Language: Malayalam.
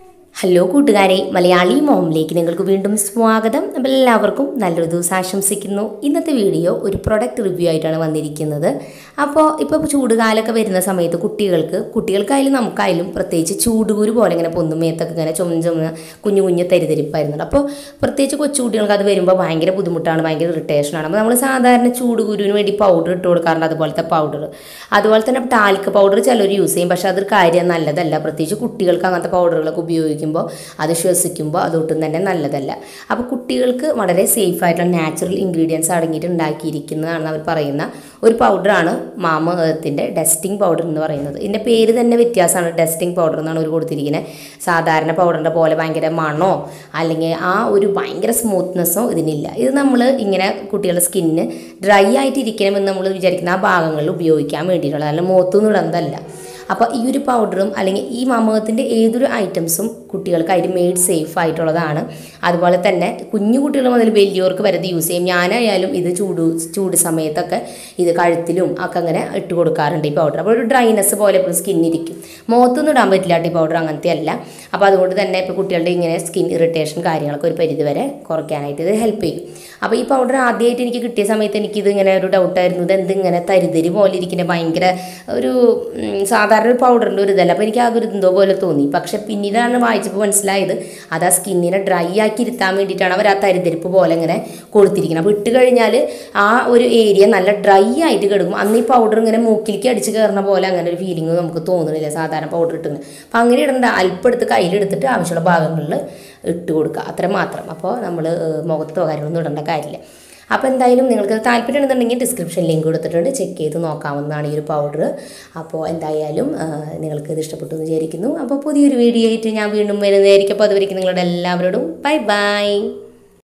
ഹലോ കൂട്ടുകാരെ മലയാളി മോമിലേക്ക് നിങ്ങൾക്ക് വീണ്ടും സ്വാഗതം അപ്പോൾ എല്ലാവർക്കും നല്ലൊരു ദിവസം ആശംസിക്കുന്നു ഇന്നത്തെ വീഡിയോ ഒരു പ്രൊഡക്റ്റ് റിവ്യൂ ആയിട്ടാണ് വന്നിരിക്കുന്നത് അപ്പോൾ ഇപ്പോൾ ചൂടുകാലമൊക്കെ വരുന്ന സമയത്ത് കുട്ടികൾക്ക് കുട്ടികൾക്കായാലും നമുക്കായാലും പ്രത്യേകിച്ച് ചൂടുകുരു പോലെ ഇങ്ങനെ പൊന്നും മേത്തൊക്കെ ഇങ്ങനെ ചുമ ചുമ കുഞ്ഞു കുഞ്ഞു തരിതരിപ്പായിരുന്നുണ്ട് അപ്പോൾ പ്രത്യേകിച്ച് കൊച്ചു കുട്ടികൾക്ക് അത് വരുമ്പോൾ ഭയങ്കര ബുദ്ധിമുട്ടാണ് ഭയങ്കര ഇറിറ്റേഷനാണ് അപ്പോൾ നമ്മൾ സാധാരണ ചൂടുകുരുവിന് വേണ്ടി പൗഡർ ഇട്ട് കൊടുക്കാറുണ്ട് അതുപോലത്തെ പൗഡർ അതുപോലെ തന്നെ ടാൽക്ക് പൗഡർ ചിലർ യൂസ് ചെയ്യും പക്ഷേ അതൊരു കാര്യം നല്ലതല്ല പ്രത്യേകിച്ച് കുട്ടികൾക്ക് അങ്ങനത്തെ പൗഡറുകളൊക്കെ ഉപയോഗിക്കുമ്പോൾ അത് ശ്വസിക്കുമ്പോൾ അതൊട്ടും തന്നെ നല്ലതല്ല അപ്പോൾ കുട്ടികൾക്ക് വളരെ സേഫ് ആയിട്ടുള്ള നാച്ചുറൽ ഇൻഗ്രീഡിയൻസ് അടങ്ങിയിട്ട് ഉണ്ടാക്കിയിരിക്കുന്നതാണ് അവർ പറയുന്ന ഒരു പൗഡറാണ് മാമത്തിൻ്റെ ഡസ്റ്റിംഗ് പൗഡർ എന്ന് പറയുന്നത് ഇതിൻ്റെ പേര് തന്നെ വ്യത്യാസമാണ് ഡസ്റ്റിംഗ് പൗഡർ എന്നാണ് അവർ കൊടുത്തിരിക്കുന്നത് സാധാരണ പൗഡറിൻ്റെ പോലെ ഭയങ്കര മണോ അല്ലെങ്കിൽ ആ ഒരു ഭയങ്കര സ്മൂത്ത്നെസ്സോ ഇതിനില്ല ഇത് നമ്മൾ ഇങ്ങനെ കുട്ടികളുടെ സ്കിന്നിന് ഡ്രൈ ആയിട്ട് ഇരിക്കണമെന്ന് നമ്മൾ വിചാരിക്കുന്ന ആ ഭാഗങ്ങളിൽ ഉപയോഗിക്കാൻ വേണ്ടിയിട്ടുള്ളത് അല്ല മുഖത്തുനിന്ന് ഇടുന്നതല്ല അപ്പോൾ ഈ ഒരു പൗഡറും അല്ലെങ്കിൽ ഈ മാമകത്തിൻ്റെ ഏതൊരു ഐറ്റംസും കുട്ടികൾക്കായിട്ട് മെയ്ഡ് സേഫ് ആയിട്ടുള്ളതാണ് അതുപോലെ തന്നെ കുഞ്ഞു കുട്ടികൾ മുതൽ വലിയവർക്ക് വരെ ഇത് യൂസ് ചെയ്യും ഞാനായാലും ഇത് ചൂട് ചൂട് സമയത്തൊക്കെ ഇത് കഴുത്തിലും ഒക്കെ അങ്ങനെ ഇട്ട് കൊടുക്കാറുണ്ട് ഈ പൗഡർ അപ്പോൾ ഒരു ഡ്രൈനെസ് പോലെ ഇപ്പോൾ സ്കിന്നിരിക്കും മുഖത്തൊന്നും ഇടാൻ പറ്റില്ല ഈ പൗഡർ അങ്ങനത്തെ അല്ല അപ്പോൾ അതുകൊണ്ട് തന്നെ ഇപ്പോൾ കുട്ടികളുടെ ഇങ്ങനെ സ്കിൻ ഇറിറ്റേഷൻ കാര്യങ്ങളൊക്കെ ഒരു പരിധി വരെ കുറയ്ക്കാനായിട്ട് ഇത് ഹെൽപ്പ് ചെയ്യും അപ്പോൾ ഈ പൗഡർ ആദ്യമായിട്ട് എനിക്ക് കിട്ടിയ സമയത്ത് എനിക്കിത് ഇങ്ങനെ ഒരു ഡൗട്ടായിരുന്നു ഇത് എന്ത് ഇങ്ങനെ തരിതരി പോലെ ഇരിക്കുന്ന ഭയങ്കര ഒരു ഉം, സാധാരണ ഒരു പൗഡറിൻ്റെ ഒരു ഇതല്ല അപ്പോൾ എനിക്ക് ആ ഒരു എന്തോ പോലെ തോന്നി പക്ഷെ പിന്നീടാണ് വായിച്ചപ്പോൾ മനസ്സിലായത് അത് ആ സ്കിന്നിനെ ഡ്രൈ ആക്കി ഇരുത്താൻ വേണ്ടിയിട്ടാണ് അവർ ആ തരിതരിപ്പ് പോലെ ഇങ്ങനെ കൊടുത്തിരിക്കുന്നത് അപ്പോൾ ഇട്ട് കഴിഞ്ഞാൽ ആ ഒരു ഏരിയ നല്ല ഡ്രൈ ആയിട്ട് കിടക്കും അന്ന് ഈ പൗഡർ ഇങ്ങനെ മൂക്കിലേക്ക് അടിച്ച് കയറുന്ന പോലെ അങ്ങനെ ഒരു ഫീലിംഗ് നമുക്ക് തോന്നുന്നില്ല സാധാരണ പൗഡർ ഇട്ടുന്നത് അപ്പോൾ അങ്ങനെ ഇടേണ്ട അല്പം എടുത്ത് കയ്യിലെടുത്തിട്ട് ആവശ്യമുള്ള ഭാഗങ്ങളിൽ ഇട്ട് കൊടുക്കുക അത്ര മാത്രം അപ്പോൾ നമ്മൾ മുഖത്തോ കാര്യങ്ങളൊന്നും ഇടേണ്ട കാര്യമില്ല അപ്പോൾ എന്തായാലും നിങ്ങൾക്ക് താല്പര്യം ഉണ്ടെന്നുണ്ടെങ്കിൽ ഡിസ്ക്രിപ്ഷൻ ലിങ്ക് കൊടുത്തിട്ടുണ്ട് ചെക്ക് ചെയ്ത് നോക്കാവുന്നതാണ് ഈ ഒരു പൗഡർ അപ്പോൾ എന്തായാലും ആ, നിങ്ങൾക്ക് ഇത് ഇഷ്ടപ്പെട്ടു എന്ന് വിചാരിക്കുന്നു അപ്പോൾ പുതിയൊരു വീഡിയോ ആയിട്ട് ഞാൻ വീണ്ടും വരുന്നതായിരിക്കും അപ്പോൾ അതുവരെയ്ക്കും നിങ്ങളുടെ എല്ലാവരോടും ബൈ ബൈ